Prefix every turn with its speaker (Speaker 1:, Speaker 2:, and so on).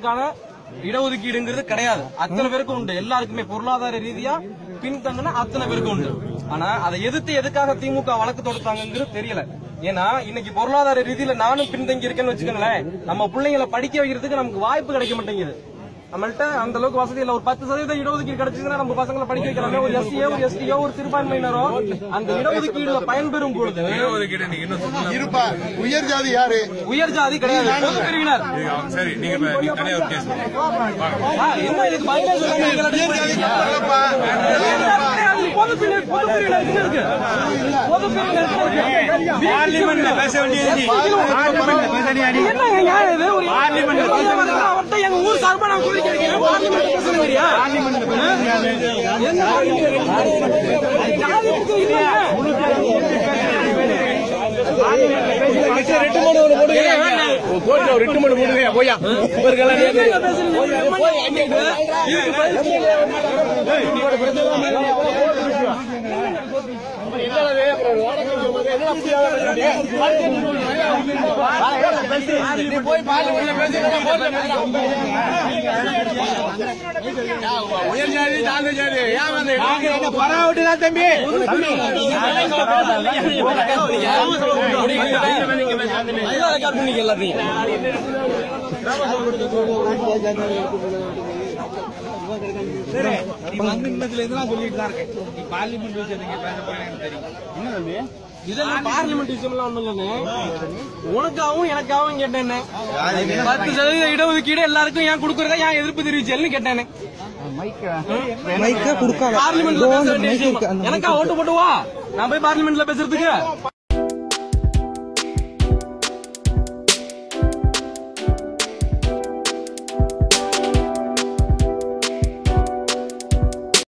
Speaker 1: பிற்படுத்தப்பட்டவர்களுக்கான இடஒதுக்கீடுங்கிறது கிடையாது அத்தனை பேருக்கும் உண்டு எல்லாருக்குமே பொருளாதார ரீதியா பின்தங்கின அத்தனை பேருக்கும் உண்டு ஆனா அதை எதிர்த்து எதுக்காக திமுக வழக்கு தொடுத்தாங்கிறது தெரியல ஏன்னா இன்னைக்கு பொருளாதார ரீதியில நானும் பின்தங்கி இருக்கேன்னு வச்சுக்கோங்களேன் நம்ம பிள்ளைங்களை படிக்க வைக்கிறதுக்கு நமக்கு வாய்ப்பு கிடைக்க மாட்டேங்குது நம்மள்ட்ட அந்த அளவுக்கு வசதி இல்ல ஒரு பத்து சதவீதம் இடஒதுக்கீடு கிடைச்சதுன்னா நம்ம பசங்களை படிக்க வைக்கிறாங்க ஒரு எஸ்சியோ ஒரு எஸ்டியோ ஒரு சிறுபான்மையினரோ அந்த இடஒதுக்கீடுல பயன்பெறும் பொழுது
Speaker 2: இடஒதுக்கீடு நீங்க இன்னும் சொல்லல.
Speaker 3: இருப்பா உயர் ஜாதி யாரு
Speaker 1: உயர் ஜாதி கிடையாது பொது பிரிவினர்
Speaker 2: இது அவங்க சரி நீங்க இப்ப- நீங்க தனியா ஒரு கேஸ்
Speaker 1: ஆ, என்ன இதுக்கு பயமே சொல்லாம எங்களை அடிச்சு போறீங்க? கிடையாது, பொது பிரிவினர் பொது பிரிவினர் எங்க இருக்கு பொது பிரிவினர் எங்க இருக்கு?
Speaker 4: பார்லிமெண்ட்ல பேச வேண்டியது
Speaker 1: என்னங்க நியாயம் இது? ஒரு அவர்ட்ட எங்க ஊர் சார்பா நான் கோரிக்கை வைக்கிறேன். பார்லிமெண்ட்ல பேசணுங்கிறியா? என்ன ஜாதி இருக்கு இல்லையா? என்னங்க பேசுறீங்க? இதுக்கு பதில்
Speaker 4: பராவிட்டுதான் தம்பி
Speaker 1: அதெல்லாம் ரெக்கார்ட் பண்ணிக்க எல்லாத்தையும்
Speaker 4: வங்கினத்துல இருந்து நான் சொல்லிட்டு தான் இருக்கேன் நீ பார்லிமெண்ட் விஷயத்துக்கு பேச போறேன்னு எனக்கு தெரியும்
Speaker 1: இதெல்லாம் பார்லிமெண்ட் விஷயம்லாம் ஒண்ணும் இல்லைண்ணே உனக்காகவும் எனக்காகவும் கேட்டேன்னு பத்து சதவீத இடஒதுக்கீடு எல்லாருக்கும் ஏன் கொடுக்கறதா ஏன் எதிர்ப்பு தெரிவிச்சேன்னு கேட்டேன்னு பார்லிமெண்ட்ல பேச வேண்டிய விஷயம். எனக்கா ஓட்டு போட்டு வா நான் போய் பார்லிமெண்ட்ல பேசுறதுக்கு